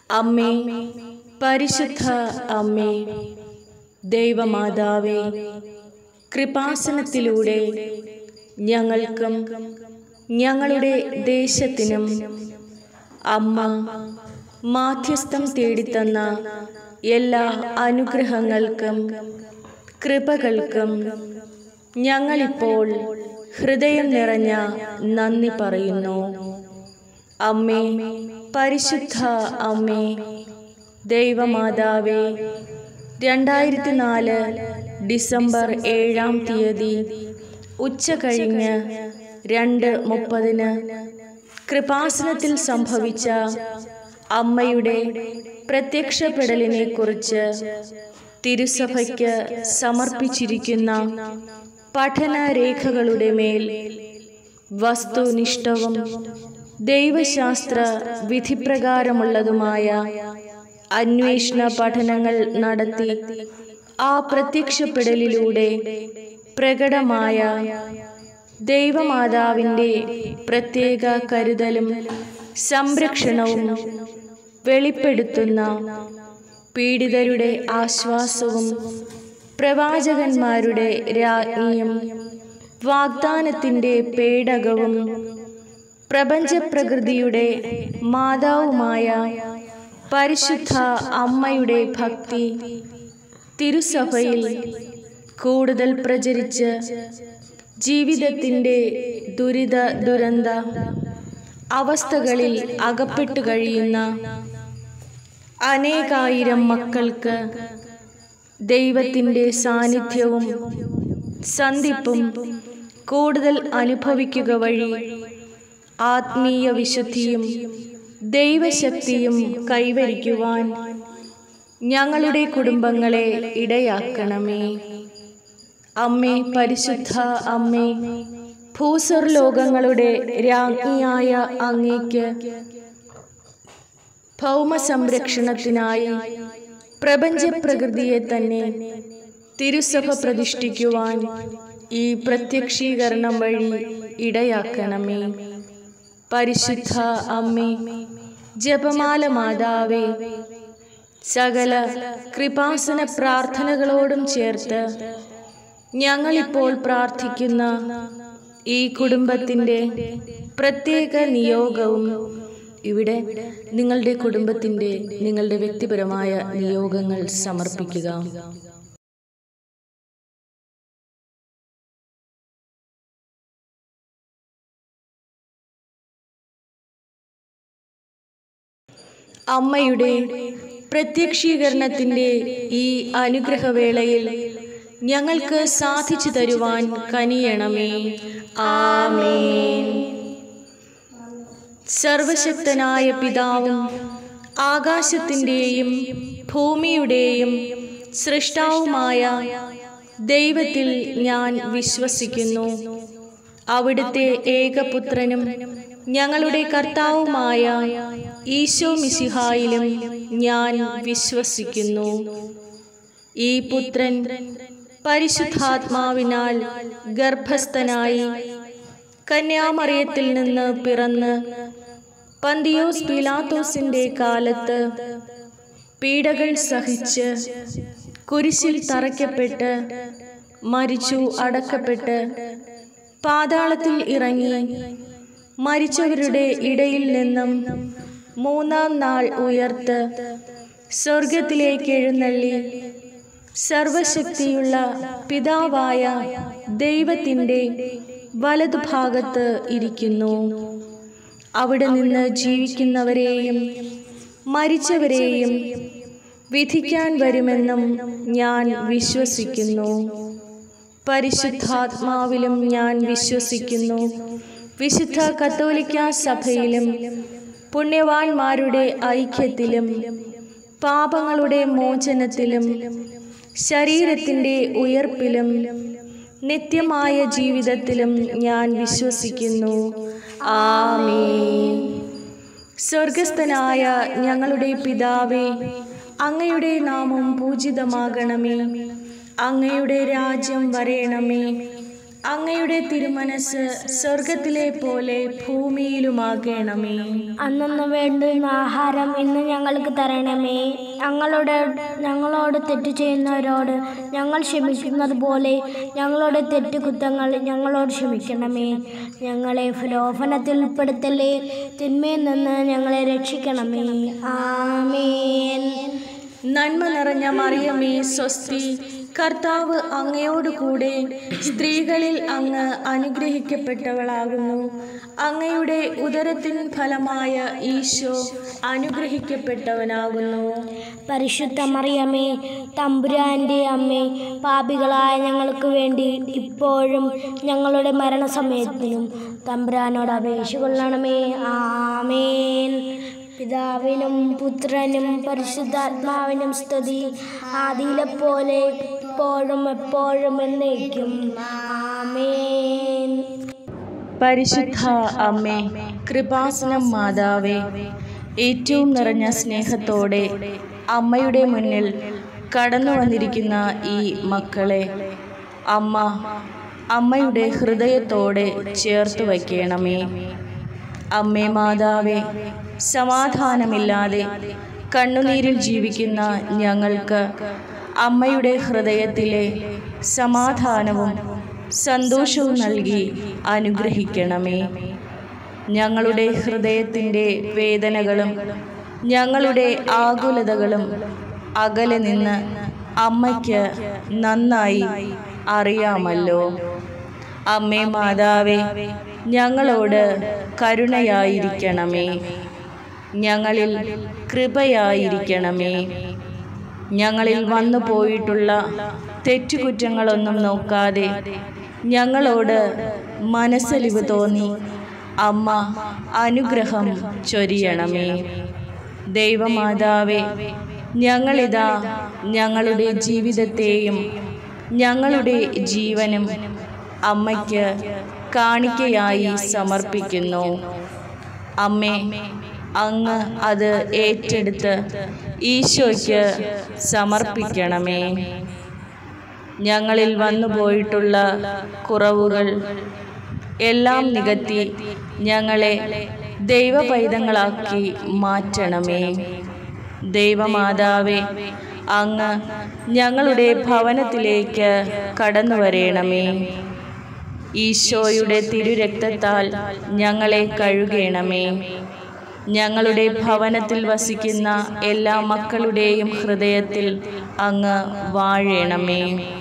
അമ്മേ പരിശുദ്ധ അമ്മേ ദൈവമാതാവേ കൃപാസനത്തിലൂടെ ഞങ്ങൾക്കും ഞങ്ങളുടെ ദേശത്തിനും അമ്മ മാധ്യസ്ഥം തേടിത്തന്ന എല്ലാ അനുഗ്രഹങ്ങൾക്കും കൃപകൾക്കും ഞങ്ങളിപ്പോൾ ഹൃദയം നിറഞ്ഞ നന്ദി പറയുന്നു അമ്മേ പരിശുദ്ധ അമ്മേ ദൈവമാതാവേ രണ്ടായിരത്തി നാല് ഡിസംബർ ഏഴാം തീയതി ഉച്ച കഴിഞ്ഞ് രണ്ട് മുപ്പതിന് കൃപാസനത്തിൽ സംഭവിച്ച അമ്മയുടെ പ്രത്യക്ഷപ്പെടലിനെ കുറിച്ച് തിരുസഭയ്ക്ക് സമർപ്പിച്ചിരിക്കുന്ന പഠനരേഖകളുടെ മേൽ വസ്തുനിഷ്ഠവും ദൈവശാസ്ത്ര വിധിപ്രകാരമുള്ളതുമായ അന്വേഷണ പഠനങ്ങൾ നടത്തി ആ പ്രത്യക്ഷപ്പെടലിലൂടെ പ്രകടമായ ദൈവമാതാവിൻ്റെ പ്രത്യേക കരുതലും സംരക്ഷണവും വെളിപ്പെടുത്തുന്ന പീഡിതരുടെ ആശ്വാസവും പ്രവാചകന്മാരുടെ രാജ്ഞിയും വാഗ്ദാനത്തിൻ്റെ പേടകവും പ്രപഞ്ചപ്രകൃതിയുടെ മാതാവുമായ പരിശുദ്ധ അമ്മയുടെ ഭക്തി തിരുസഭയിൽ കൂടുതൽ പ്രചരിച്ച് ജീവിതത്തിൻ്റെ ദുരിത ദുരന്ത അവസ്ഥകളിൽ അകപ്പെട്ടു കഴിയുന്ന അനേകായിരം മക്കൾക്ക് ദൈവത്തിൻ്റെ സാന്നിധ്യവും സന്ധിപ്പും കൂടുതൽ അനുഭവിക്കുക വഴി ആത്മീയ വിശുദ്ധിയും ദൈവശക്തിയും കൈവരിക്കുവാൻ ഞങ്ങളുടെ കുടുംബങ്ങളെ ഇടയാക്കണമേ അമ്മേ പരിശുദ്ധ അമ്മേ ഭൂസർ ലോകങ്ങളുടെ രാജ്ഞിയായ അങ്ങേക്ക് ഭൗമ സംരക്ഷണത്തിനായി പ്രപഞ്ചപ്രകൃതിയെ തന്നെ തിരുസഭ പ്രതിഷ്ഠിക്കുവാൻ ഈ പ്രത്യക്ഷീകരണം വഴി ഇടയാക്കണമേ പരിശുദ്ധ അമ്മേ ജപമാല മാതാവേ സകല കൃപാസന പ്രാർത്ഥനകളോടും ചേർത്ത് ഞങ്ങളിപ്പോൾ പ്രാർത്ഥിക്കുന്ന ഈ കുടുംബത്തിൻ്റെ പ്രത്യേക നിയോഗവും ഇവിടെ നിങ്ങളുടെ കുടുംബത്തിൻ്റെ നിങ്ങളുടെ വ്യക്തിപരമായ നിയോഗങ്ങൾ സമർപ്പിക്കുക അമ്മയുടെ പ്രത്യക്ഷീകരണത്തിൻ്റെ ഈ അനുഗ്രഹവേളയിൽ ഞങ്ങൾക്ക് സാധിച്ചു തരുവാൻ കനിയണമേ ആമേൻ സർവശക്തനായ പിതാവും ആകാശത്തിൻ്റെയും ഭൂമിയുടെയും സൃഷ്ടാവുമായ ദൈവത്തിൽ ഞാൻ വിശ്വസിക്കുന്നു അവിടുത്തെ ഏകപുത്രനും ഞങ്ങളുടെ കർത്താവുമായ ഈശോ മിശിഹായിലും ഞാൻ വിശ്വസിക്കുന്നു ഈ പുത്രൻ പരിശുദ്ധാത്മാവിനാൽ ഗർഭസ്ഥനായി കന്യാമറിയത്തിൽ നിന്ന് പിറന്ന് പന്തിയോസ് പിലാത്തോസിന്റെ കാലത്ത് പീഡകൾ സഹിച്ച് കുരിശിൽ തറയ്ക്കപ്പെട്ട് മരിച്ചു അടക്കപ്പെട്ട് പാതാളത്തിൽ ഇറങ്ങി മരിച്ചവരുടെ ഇടയിൽ നിന്നും മൂന്നാം നാൾ ഉയർത്ത് സ്വർഗത്തിലേക്ക് എഴുന്നള്ളി സർവശക്തിയുള്ള പിതാവായ ദൈവത്തിൻ്റെ വലതുഭാഗത്ത് ഇരിക്കുന്നു അവിടെ നിന്ന് ജീവിക്കുന്നവരെയും മരിച്ചവരെയും വിധിക്കാൻ വരുമെന്നും ഞാൻ വിശ്വസിക്കുന്നു പരിശുദ്ധാത്മാവിലും ഞാൻ വിശ്വസിക്കുന്നു വിശുദ്ധ കത്തോലിക്ക സഭയിലും പുണ്യവാന്മാരുടെ ഐക്യത്തിലും പാപങ്ങളുടെ മോചനത്തിലും ശരീരത്തിൻ്റെ ഉയർപ്പിലും നിത്യമായ ജീവിതത്തിലും ഞാൻ വിശ്വസിക്കുന്നു ആമേൻ സ്വർഗസ്ഥനായ ഞങ്ങളുടെ പിതാവേ അങ്ങയുടെ നാമം പൂജിതമാകണമേ അങ്ങയുടെ രാജ്യം വരയണമേ അങ്ങയുടെ തിരുമനസ് സ്വർഗത്തിലെ പോലെ ഭൂമിയിലുമാകണമേ അന്നു വേണ്ടുന്ന ആഹാരം ഇന്ന് ഞങ്ങൾക്ക് തരണമേ ഞങ്ങളുടെ ഞങ്ങളോട് തെറ്റ് ചെയ്യുന്നവരോട് ഞങ്ങൾ ക്ഷമിക്കുന്നത് പോലെ ഞങ്ങളുടെ തെറ്റുകുറ്റങ്ങൾ ഞങ്ങളോട് ക്ഷമിക്കണമേ ഞങ്ങളെ ലോഭനത്തിൽ ഉൾപ്പെടുത്തല്ലേ തിന്മയിൽ നിന്ന് ഞങ്ങളെ രക്ഷിക്കണമേ ആമേൻ നന്മ നിറഞ്ഞ മറിയമേ സ്വസ്തി കർത്താവ് അങ്ങയോട് കൂടെ സ്ത്രീകളിൽ അങ്ങ് അനുഗ്രഹിക്കപ്പെട്ടവളാകുന്നു അങ്ങയുടെ ഉദരത്തിൻ ഫലമായ ഈശോ അനുഗ്രഹിക്കപ്പെട്ടവനാകുന്നു പരിശുദ്ധ മറിയമേ തമ്പുരാൻ്റെ അമ്മേ പാപികളായ ഞങ്ങൾക്ക് വേണ്ടി ഇപ്പോഴും ഞങ്ങളുടെ മരണസമയത്തിനും തമ്പുരാനോട് അപേക്ഷ കൊള്ളണമേ ആമേൻ പിതാവിനും പുത്രനും പരിശുദ്ധാത്മാവിനും സ്തുതി ആദിയിലെ പോലെ ഇപ്പോഴും എപ്പോഴും എന്നേക്കും ആമേൻ പരിശുദ്ധ അമ്മേ കൃപാസനം മാതാവേ ഏറ്റവും നിറഞ്ഞ സ്നേഹത്തോടെ അമ്മയുടെ മുന്നിൽ കടന്നു വന്നിരിക്കുന്ന ഈ മക്കളെ അമ്മ അമ്മയുടെ ഹൃദയത്തോടെ ചേർത്ത് വയ്ക്കണമേ അമ്മേ മാതാവേ സമാധാനമില്ലാതെ കണ്ണുനീരിൽ ജീവിക്കുന്ന ഞങ്ങൾക്ക് അമ്മയുടെ ഹൃദയത്തിലെ സമാധാനവും സന്തോഷവും നൽകി അനുഗ്രഹിക്കണമേ ഞങ്ങളുടെ ഹൃദയത്തിൻ്റെ വേദനകളും ഞങ്ങളുടെ ആകുലതകളും അകലെ നിന്ന് അമ്മയ്ക്ക് നന്നായി അറിയാമല്ലോ അമ്മേ മാതാവേ ഞങ്ങളോട് കരുണയായിരിക്കണമേ ഞങ്ങളിൽ കൃപയായിരിക്കണമേ ഞങ്ങളിൽ വന്നു പോയിട്ടുള്ള തെറ്റുകുറ്റങ്ങളൊന്നും നോക്കാതെ ഞങ്ങളോട് മനസ്സലിവ് തോന്നി അമ്മ അനുഗ്രഹം ചൊരിയണമേ ദൈവമാതാവേ ഞങ്ങളിതാ ഞങ്ങളുടെ ജീവിതത്തെയും ഞങ്ങളുടെ ജീവനും അമ്മയ്ക്ക് കാണിക്കയായി സമർപ്പിക്കുന്നു അമ്മേ അങ്ങ് അത് ഏറ്റെടുത്ത് ഈശോയ്ക്ക് സമർപ്പിക്കണമേ ഞങ്ങളിൽ വന്നു പോയിട്ടുള്ള കുറവുകൾ എല്ലാം നികത്തി ഞങ്ങളെ ദൈവപൈതങ്ങളാക്കി മാറ്റണമേ ദൈവമാതാവേ അങ്ങ് ഞങ്ങളുടെ ഭവനത്തിലേക്ക് കടന്നു വരേണമേ ഈശോയുടെ തിരുരക്തത്താൽ ഞങ്ങളെ കഴുകണമേ ഞങ്ങളുടെ ഭവനത്തിൽ വസിക്കുന്ന എല്ലാ മക്കളുടെയും ഹൃദയത്തിൽ അങ്ങ് വാഴണമേ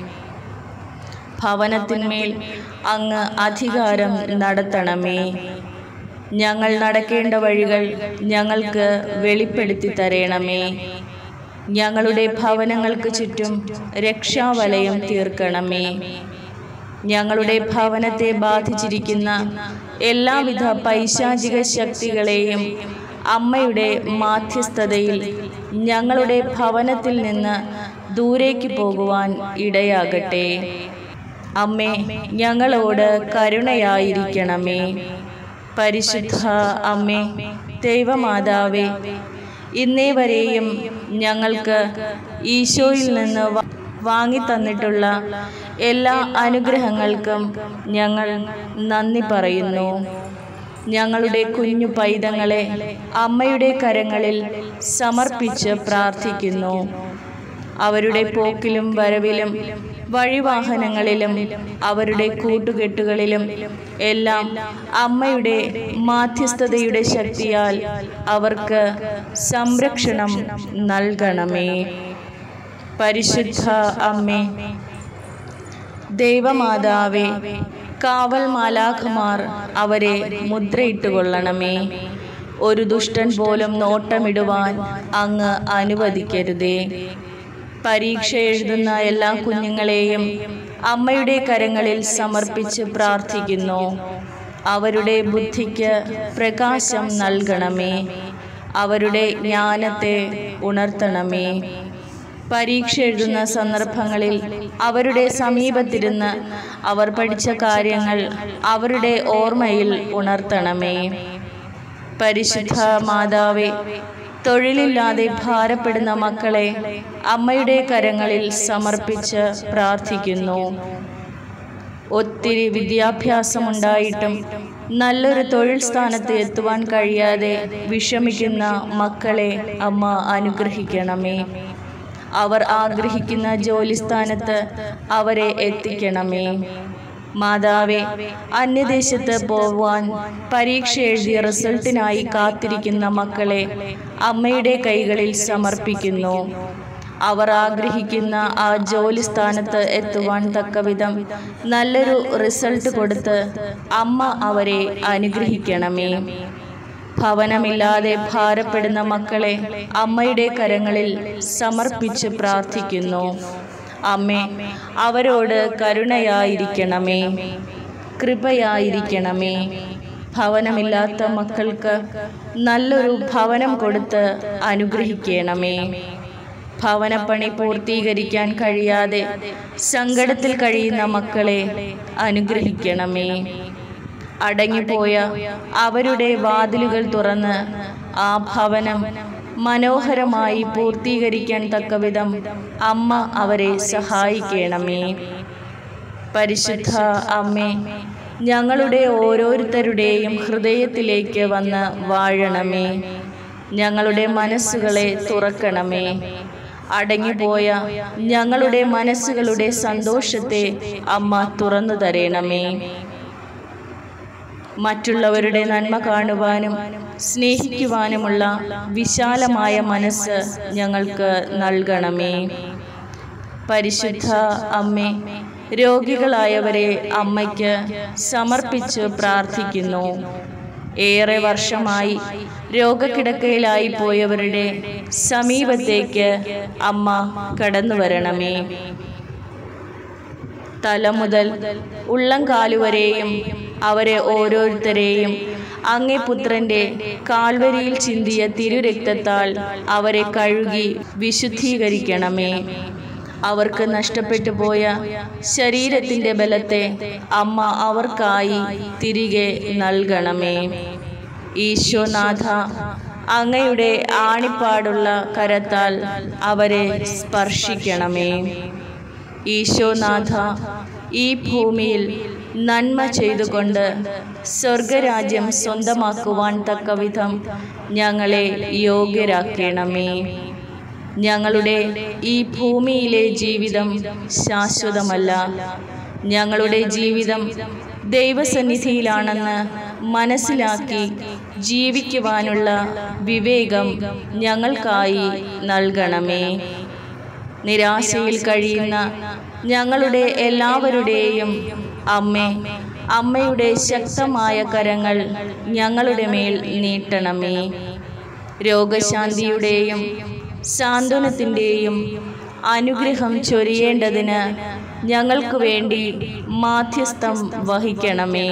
ഭവനത്തിന്മേൽ അങ്ങ് അധികാരം നടത്തണമേ ഞങ്ങൾ നടക്കേണ്ട വഴികൾ ഞങ്ങൾക്ക് വെളിപ്പെടുത്തി തരണമേ ഞങ്ങളുടെ ഭവനങ്ങൾക്ക് ചുറ്റും രക്ഷാവലയം തീർക്കണമേ ഞങ്ങളുടെ ഭവനത്തെ ബാധിച്ചിരിക്കുന്ന എല്ലാവിധ പൈശാചിക ശക്തികളെയും അമ്മയുടെ മാധ്യസ്ഥതയിൽ ഞങ്ങളുടെ ഭവനത്തിൽ നിന്ന് ദൂരേക്ക് പോകുവാൻ ഇടയാകട്ടെ അമ്മേ ഞങ്ങളോട് കരുണയായിരിക്കണമേ പരിശുദ്ധ അമ്മേ ദൈവമാതാവേ ഇന്നേ വരെയും ഞങ്ങൾക്ക് ഈശോയിൽ നിന്ന് വ- വാങ്ങിത്തന്നിട്ടുള്ള എല്ലാ അനുഗ്രഹങ്ങൾക്കും ഞങ്ങൾ നന്ദി പറയുന്നു ഞങ്ങളുടെ കുഞ്ഞു പൈതങ്ങളെ അമ്മയുടെ കരങ്ങളിൽ സമർപ്പിച്ച് പ്രാർത്ഥിക്കുന്നു അവരുടെ പോക്കിലും വരവിലും വഴിവാഹനങ്ങളിലും അവരുടെ കൂട്ടുകെട്ടുകളിലും എല്ലാം അമ്മയുടെ മാധ്യസ്ഥതയുടെ ശക്തിയാൽ അവർക്ക് സംരക്ഷണം നൽകണമേ പരിശുദ്ധ അമ്മേ ദൈവമാതാവേ കാവൽ മാലാഖമാർ അവരെ മുദ്രയിട്ടുകൊള്ളണമേ ഒരു ദുഷ്ടൻ പോലും നോട്ടമിടുവാൻ അങ്ങ് അനുവദിക്കരുതേ പരീക്ഷ എഴുതുന്ന എല്ലാ കുഞ്ഞുങ്ങളെയും അമ്മയുടെ കരങ്ങളിൽ സമർപ്പിച്ച് പ്രാർത്ഥിക്കുന്നു അവരുടെ ബുദ്ധിക്ക് പ്രകാശം നൽകണമേ അവരുടെ ജ്ഞാനത്തെ ഉണർത്തണമേ പരീക്ഷ എഴുതുന്ന സന്ദർഭങ്ങളിൽ അവരുടെ സമീപത്തിരുന്ന് അവർ പഠിച്ച കാര്യങ്ങൾ അവരുടെ ഓർമ്മയിൽ ഉണർത്തണമേ പരിശുദ്ധ മാതാവേ തൊഴിലില്ലാതെ ഭാരപ്പെടുന്ന മക്കളെ അമ്മയുടെ കരങ്ങളിൽ സമർപ്പിച്ച് പ്രാർത്ഥിക്കുന്നു ഒത്തിരി വിദ്യാഭ്യാസമുണ്ടായിട്ടും നല്ലൊരു തൊഴിൽ സ്ഥാനത്ത് എത്തുവാൻ കഴിയാതെ വിഷമിക്കുന്ന മക്കളെ അമ്മ അനുഗ്രഹിക്കണമേ അവർ ആഗ്രഹിക്കുന്ന ജോലിസ്ഥാനത്ത് അവരെ എത്തിക്കണമേ മാതാവേ അന്യദേശത്ത് പോവാൻ പരീക്ഷ എഴുതിയ റിസൾട്ടിനായി കാത്തിരിക്കുന്ന മക്കളെ അമ്മയുടെ കൈകളിൽ സമർപ്പിക്കുന്നു അവർ ആഗ്രഹിക്കുന്ന ആ ജോലി സ്ഥാനത്ത് എത്തുവാൻ തക്കവിധം നല്ലൊരു റിസൾട്ട് കൊടുത്ത് അമ്മ അവരെ അനുഗ്രഹിക്കണമേ ഭവനമില്ലാതെ ഭാരപ്പെടുന്ന മക്കളെ അമ്മയുടെ കരങ്ങളിൽ സമർപ്പിച്ച് പ്രാർത്ഥിക്കുന്നു അമ്മേ അവരോട് കരുണയായിരിക്കണമേ കൃപയായിരിക്കണമേ ഭവനമില്ലാത്ത മക്കൾക്ക് നല്ലൊരു ഭവനം കൊടുത്ത് അനുഗ്രഹിക്കണമേ ഭവനപ്പണി പൂർത്തീകരിക്കാൻ കഴിയാതെ സങ്കടത്തിൽ കഴിയുന്ന മക്കളെ അനുഗ്രഹിക്കണമേ അടങ്ങിപ്പോയ അവരുടെ വാതിലുകൾ തുറന്ന് ആ ഭവനം മനോഹരമായി പൂർത്തീകരിക്കാൻ തക്കവിധം അമ്മ അവരെ സഹായിക്കണമേ പരിശുദ്ധ അമ്മേ ഞങ്ങളുടെ ഓരോരുത്തരുടെയും ഹൃദയത്തിലേക്ക് വന്ന് വാഴണമേ ഞങ്ങളുടെ മനസ്സുകളെ തുറക്കണമേ അടങ്ങിപ്പോയ ഞങ്ങളുടെ മനസ്സുകളുടെ സന്തോഷത്തെ അമ്മ തുറന്നു തരണമേ മറ്റുള്ളവരുടെ നന്മ കാണുവാനും സ്നേഹിക്കുവാനുമുള്ള വിശാലമായ മനസ്സ് ഞങ്ങൾക്ക് നൽകണമേ പരിശുദ്ധ അമ്മേ രോഗികളായവരെ അമ്മയ്ക്ക് സമർപ്പിച്ച് പ്രാർത്ഥിക്കുന്നു ഏറെ വർഷമായി രോഗക്കിടക്കയിലായി പോയവരുടെ സമീപത്തേക്ക് അമ്മ കടന്നു വരണമേ തല മുതൽ ഉള്ളം കാലുവരെയും അവരെ ഓരോരുത്തരെയും അങ്ങേ പുത്രന്റെ കാൽവരിയിൽ ചിന്തിയ തിരുരക്തത്താൽ അവരെ കഴുകി വിശുദ്ധീകരിക്കണമേ അവർക്ക് നഷ്ടപ്പെട്ടു പോയ ശരീരത്തിന്റെ ബലത്തെ അമ്മ അവർക്കായി തിരികെ നൽകണമേ ഈശോനാഥ അങ്ങയുടെ ആണിപ്പാടുള്ള കരത്താൽ അവരെ സ്പർശിക്കണമേ ഈശോനാഥ ഈ ഭൂമിയിൽ നന്മ ചെയ്തുകൊണ്ട് സ്വർഗരാജ്യം സ്വന്തമാക്കുവാൻ തക്കവിധം ഞങ്ങളെ യോഗ്യരാക്കണമേ ഞങ്ങളുടെ ഈ ഭൂമിയിലെ ജീവിതം ശാശ്വതമല്ല ഞങ്ങളുടെ ജീവിതം ദൈവസന്നിധിയിലാണെന്ന് മനസ്സിലാക്കി ജീവിക്കുവാനുള്ള വിവേകം ഞങ്ങൾക്കായി നൽകണമേ നിരാശയിൽ കഴിയുന്ന ഞങ്ങളുടെ എല്ലാവരുടെയും അമ്മേ അമ്മയുടെ ശക്തമായ കരങ്ങൾ ഞങ്ങളുടെ മേൽ നീട്ടണമേ രോഗശാന്തിയുടെയും സാന്ത്വനത്തിൻ്റെയും അനുഗ്രഹം ചൊരിയേണ്ടതിന് ഞങ്ങൾക്ക് വേണ്ടി മാധ്യസ്ഥം വഹിക്കണമേ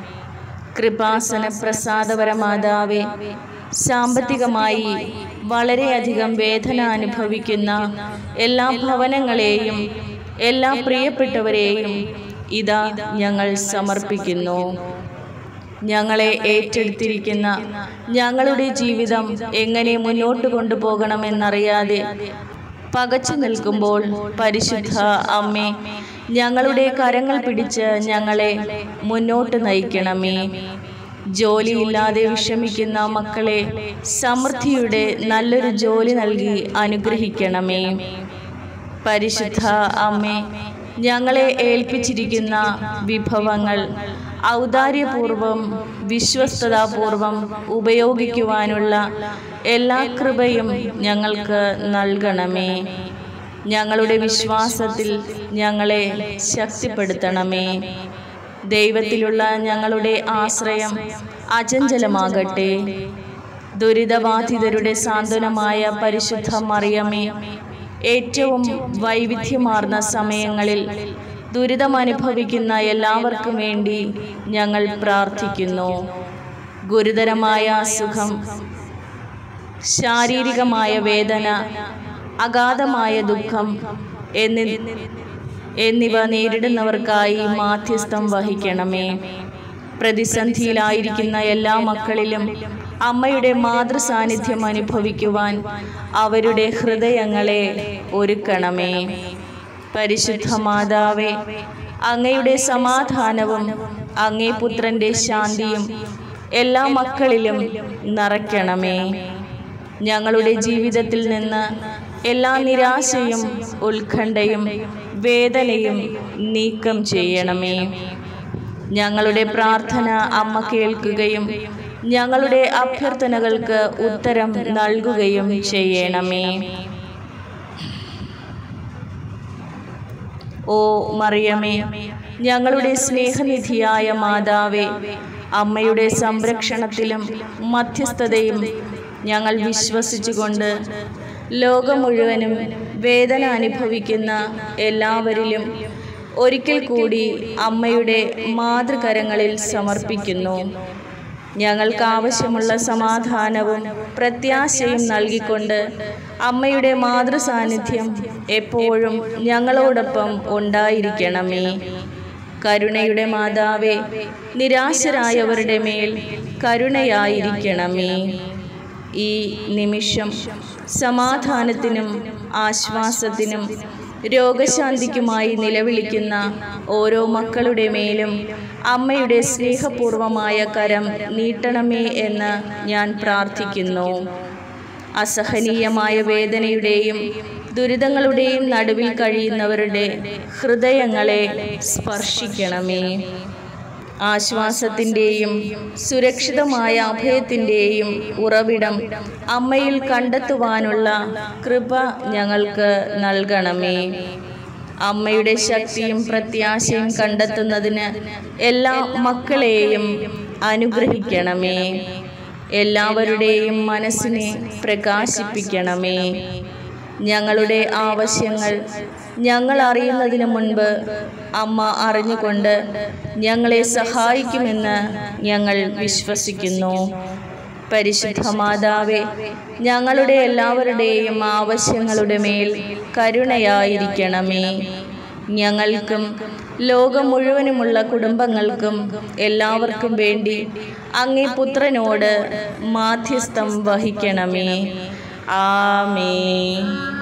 കൃപാസന പ്രസാദപരമാതാവേ സാമ്പത്തികമായി വളരെയധികം വേദന അനുഭവിക്കുന്ന എല്ലാ ഭവനങ്ങളെയും എല്ലാ പ്രിയപ്പെട്ടവരെയും ഇതാ ഞങ്ങൾ സമർപ്പിക്കുന്നു ഞങ്ങളെ ഏറ്റെടുത്തിരിക്കുന്ന ഞങ്ങളുടെ ജീവിതം എങ്ങനെ മുന്നോട്ട് കൊണ്ടുപോകണമെന്നറിയാതെ പകച്ചു നിൽക്കുമ്പോൾ പരിശുദ്ധ അമ്മേ ഞങ്ങളുടെ കരങ്ങൾ പിടിച്ച് ഞങ്ങളെ മുന്നോട്ട് നയിക്കണമേ ജോലിയില്ലാതെ വിഷമിക്കുന്ന മക്കളെ സമൃദ്ധിയുടെ നല്ലൊരു ജോലി നൽകി അനുഗ്രഹിക്കണമേ പരിശുദ്ധ അമ്മേ ഞങ്ങളെ ഏൽപ്പിച്ചിരിക്കുന്ന വിഭവങ്ങൾ ഔദാര്യപൂർവം വിശ്വസ്തതാപൂർവം ഉപയോഗിക്കുവാനുള്ള എല്ലാ കൃപയും ഞങ്ങൾക്ക് നൽകണമേ ഞങ്ങളുടെ വിശ്വാസത്തിൽ ഞങ്ങളെ ശക്തിപ്പെടുത്തണമേ ദൈവത്തിലുള്ള ഞങ്ങളുടെ ആശ്രയം അചഞ്ചലമാകട്ടെ ദുരിതബാധിതരുടെ സാന്ത്വനമായ പരിശുദ്ധ മറിയമേ ഏറ്റവും വൈവിധ്യമാർന്ന സമയങ്ങളിൽ ദുരിതമനുഭവിക്കുന്ന എല്ലാവർക്കും വേണ്ടി ഞങ്ങൾ പ്രാർത്ഥിക്കുന്നു ഗുരുതരമായ അസുഖം ശാരീരികമായ വേദന അഗാധമായ ദുഃഖം എന്നി എന്നിവ നേരിടുന്നവർക്കായി മാധ്യസ്ഥം വഹിക്കണമേ പ്രതിസന്ധിയിലായിരിക്കുന്ന എല്ലാ മക്കളിലും അമ്മയുടെ മാതൃസാന്നിധ്യം അനുഭവിക്കുവാൻ അവരുടെ ഹൃദയങ്ങളെ ഒരുക്കണമേ പരിശുദ്ധ മാതാവേ അങ്ങയുടെ സമാധാനവും അങ്ങേ പുത്രന്റെ ശാന്തിയും എല്ലാ മക്കളിലും നിറയ്ക്കണമേ ഞങ്ങളുടെ ജീവിതത്തിൽ നിന്ന് എല്ലാ നിരാശയും ഉത്കണ്ഠയും വേദനയും നീക്കം ചെയ്യണമേ ഞങ്ങളുടെ പ്രാർത്ഥന അമ്മ കേൾക്കുകയും ഞങ്ങളുടെ അഭ്യർത്ഥനകൾക്ക് ഉത്തരം നൽകുകയും ചെയ്യണമേ ഓ മറിയമേ ഞങ്ങളുടെ സ്നേഹനിധിയായ മാതാവേ അമ്മയുടെ സംരക്ഷണത്തിലും മധ്യസ്ഥതയും ഞങ്ങൾ വിശ്വസിച്ചുകൊണ്ട് ലോകം മുഴുവനും വേദന അനുഭവിക്കുന്ന എല്ലാവരിലും ഒരിക്കൽ കൂടി അമ്മയുടെ മാതൃകരങ്ങളിൽ സമർപ്പിക്കുന്നു ഞങ്ങൾക്ക് ആവശ്യമുള്ള സമാധാനവും പ്രത്യാശയും നൽകിക്കൊണ്ട് അമ്മയുടെ മാതൃസാന്നിധ്യം എപ്പോഴും ഞങ്ങളോടൊപ്പം ഉണ്ടായിരിക്കണമേ കരുണയുടെ മാതാവേ നിരാശരായവരുടെ മേൽ കരുണയായിരിക്കണമേ ഈ നിമിഷം സമാധാനത്തിനും ആശ്വാസത്തിനും രോഗശാന്തിക്കുമായി നിലവിളിക്കുന്ന ഓരോ മക്കളുടെ മേലും അമ്മയുടെ സ്നേഹപൂർവമായ കരം നീട്ടണമേ എന്ന് ഞാൻ പ്രാർത്ഥിക്കുന്നു അസഹനീയമായ വേദനയുടെയും ദുരിതങ്ങളുടെയും നടുവിൽ കഴിയുന്നവരുടെ ഹൃദയങ്ങളെ സ്പർശിക്കണമേ ആശ്വാസത്തിൻ്റെയും സുരക്ഷിതമായ അഭയത്തിൻ്റെയും ഉറവിടം അമ്മയിൽ കണ്ടെത്തുവാനുള്ള കൃപ ഞങ്ങൾക്ക് നൽകണമേ അമ്മയുടെ ശക്തിയും പ്രത്യാശയും കണ്ടെത്തുന്നതിന് എല്ലാ മക്കളെയും അനുഗ്രഹിക്കണമേ എല്ലാവരുടെയും മനസ്സിനെ പ്രകാശിപ്പിക്കണമേ ഞങ്ങളുടെ ആവശ്യങ്ങൾ ഞങ്ങൾ അറിയുന്നതിന് മുൻപ് അമ്മ അറിഞ്ഞുകൊണ്ട് ഞങ്ങളെ സഹായിക്കുമെന്ന് ഞങ്ങൾ വിശ്വസിക്കുന്നു പരിശുദ്ധ മാതാവേ ഞങ്ങളുടെ എല്ലാവരുടെയും ആവശ്യങ്ങളുടെ മേൽ കരുണയായിരിക്കണമേ ഞങ്ങൾക്കും ലോകം മുഴുവനുമുള്ള കുടുംബങ്ങൾക്കും എല്ലാവർക്കും വേണ്ടി അങ്ങേ പുത്രനോട് മാധ്യസ്ഥം വഹിക്കണമേ ആമേ